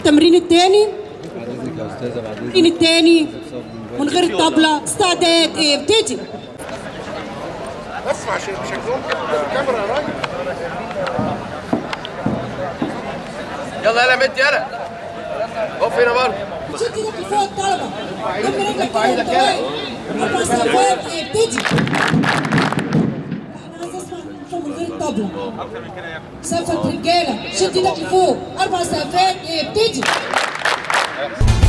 التمرين الثاني بعد اذنك يا استاذه بعد اذنك التمرين الثاني من غير طبلة استعداد ايه ابتدي بس عشان شكلهم كده الكاميرا يا راجل يلا يلا بنت يلا اقف هنا برضه شد ايدك لفوق الطلبة ضم رجلك كده وانت واقف اربع سقفات ايه ابتدي انا عايز اسمع منكم من غير الطبلة سقفة رجالة شد ايدك لفوق اربع سقفات ايه ابتدي